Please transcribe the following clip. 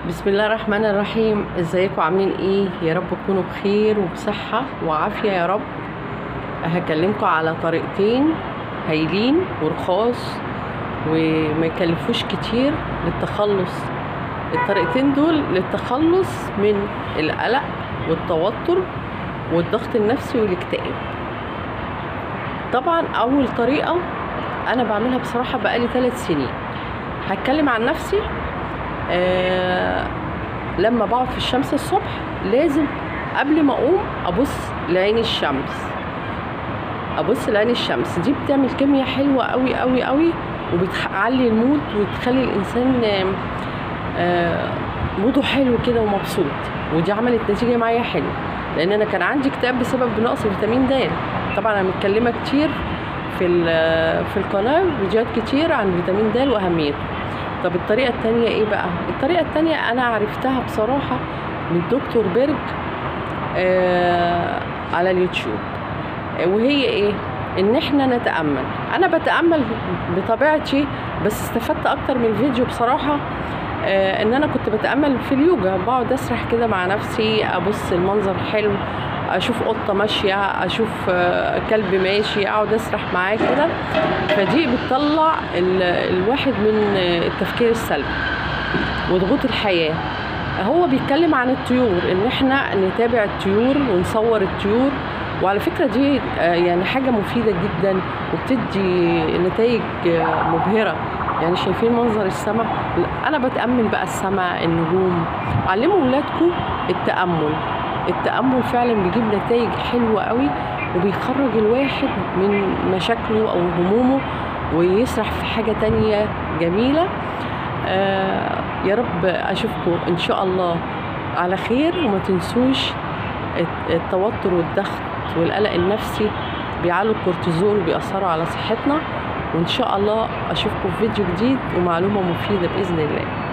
بسم الله الرحمن الرحيم ازيكم عاملين ايه يا رب تكونوا بخير وبصحة وعافية يا رب هكلمكم على طريقتين هايلين ورخاص وما يكلفوش كتير للتخلص الطريقتين دول للتخلص من القلق والتوتر والضغط النفسي والاكتئاب طبعا اول طريقة انا بعملها بصراحة بقالي ثلاث سنين هتكلم عن نفسي آه لما بقعد في الشمس الصبح لازم قبل ما اقوم ابص لعين الشمس ابص لعين الشمس دي بتعمل كيمياء حلوه قوي قوي قوي وبتعلي المود وتخلي الانسان آه، آه موده حلو كده ومبسوط ودي عملت نتيجه معايا حلوه لان انا كان عندي اكتئاب بسبب نقص فيتامين د طبعا انا متكلمه كتير في ال- في القناه فيديوهات كتير عن فيتامين د واهميته طب الطريقة التانية ايه بقى؟ الطريقة التانية انا عرفتها بصراحة من دكتور بيرج آه على اليوتيوب آه، وهي ايه؟ ان احنا نتأمل انا بتأمل بطبيعتي بس استفدت اكتر من الفيديو بصراحة آه ان انا كنت بتأمل في اليوجا بقعد اسرح كده مع نفسي ابص المنظر حلو اشوف قطه ماشيه اشوف آه، كلب ماشي اقعد اسرح معاه كده فدي بتطلع ال- الواحد من آه، التفكير السلبي وضغوط الحياه هو بيتكلم عن الطيور ان احنا نتابع الطيور ونصور الطيور وعلى فكرة دي آه، يعني حاجة مفيدة جدا وبتدي نتائج آه، مبهرة يعني شايفين منظر السماء انا بتأمل بقى السماء النجوم علموا ولادكم التأمل التأمل فعلا بيجيب نتائج حلوة قوي وبيخرج الواحد من مشاكله أو همومه ويسرح في حاجة تانية جميلة آه يا رب أشوفكم إن شاء الله على خير وما تنسوش الت- التوتر والضغط والقلق النفسي بيعلوا الكورتيزول وبيأثروا على صحتنا وإن شاء الله أشوفكم في فيديو جديد ومعلومة مفيدة بإذن الله